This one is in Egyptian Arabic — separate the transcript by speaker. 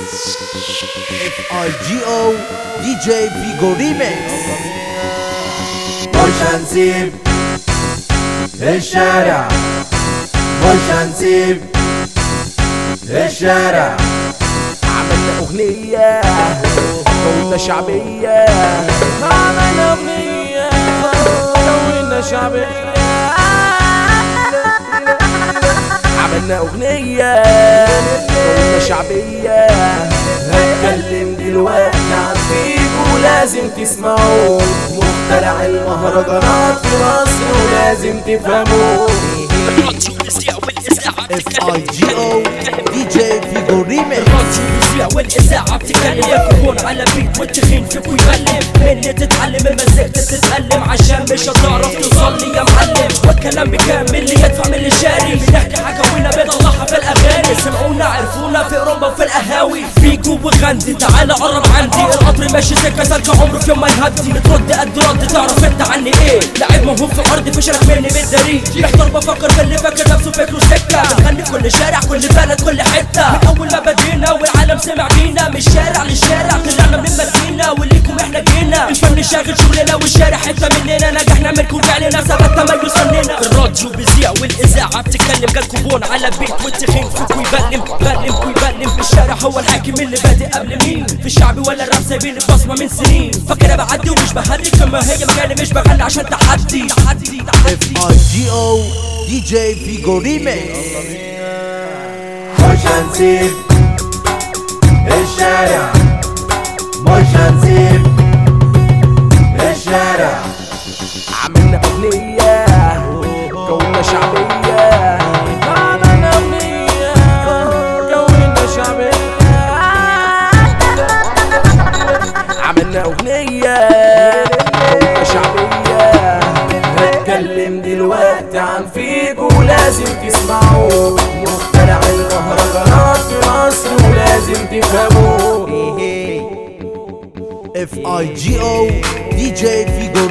Speaker 1: F-I-G-O DJ Figo Remix
Speaker 2: مش هنسيب الشارع مش هنسيب الشارع
Speaker 1: عملنا أغنية كونا شعبية عملنا أغنية كونا شعبية عملنا أغنية كونا شعبية
Speaker 2: هتكلم دلوقتي عن فيك ولازم تسمعوا مخترع المهرجانات في مصر ولازم تفهموا
Speaker 1: F-I-G-O DJ Figo Remix
Speaker 3: الراديو والإذاعة بتتكلم يكون على بيت والتخين فيك ويغلب مني تتعلم المزيكا تتألم عشان مش هتعرف توصل يا معلم والكلام بكام من اللي يدفع من اللي شاري بنحكي حكاوينا بنطلعها في الأغاني سمعونا عرفونا في أوروبا وفي القهاوي فيكو وغندي تعال قرب عندي القطر ماشي سكة سالكة عمره في يوم ما يهدي بترد قد رد تعرف انت عني ايه لعيب موهوب في الأرض فشلك مني بالدليل محتار بفكر في اللي فاكر نفسه فكره سكة بنغني في كل شارع كل بلد كل حتة من أول ما بدينا والعالم سمع بينا من الشارع للشارع طلعنا من المدينة وليكم احنا جينا الفن شاغل شغلنا والشارع حتة مننا نجحنا منكم فعلنا ثبت تميز فننا الراديو بيذيع والإذاعة بتتكلم جالكم بون على بيت والتخين فيك ويبلم بلم ويبلم في الشارع هو الحاكم اللي بادئ قبل مين في الشعب ولا الراب سايبين البصمة من سنين فاكر أنا بعدي ومش بهدي كما هي مكاني مش بغني عشان تحدي تحدي تحدي
Speaker 1: F-I-G-O DJ Figo Remix
Speaker 2: مش هنسيب الشارع مش هنسيب الشارع
Speaker 1: عملنا أغنية كونا شعبية عملنا أغنية كونا شعبية عملنا أغنية كونا شعبية
Speaker 2: هتكلم دلوقتي عن فيك ولازم تسمعوا مخترع المهرجانات في مصر ولازم تفهموا
Speaker 1: F-I-G-O DJ Figo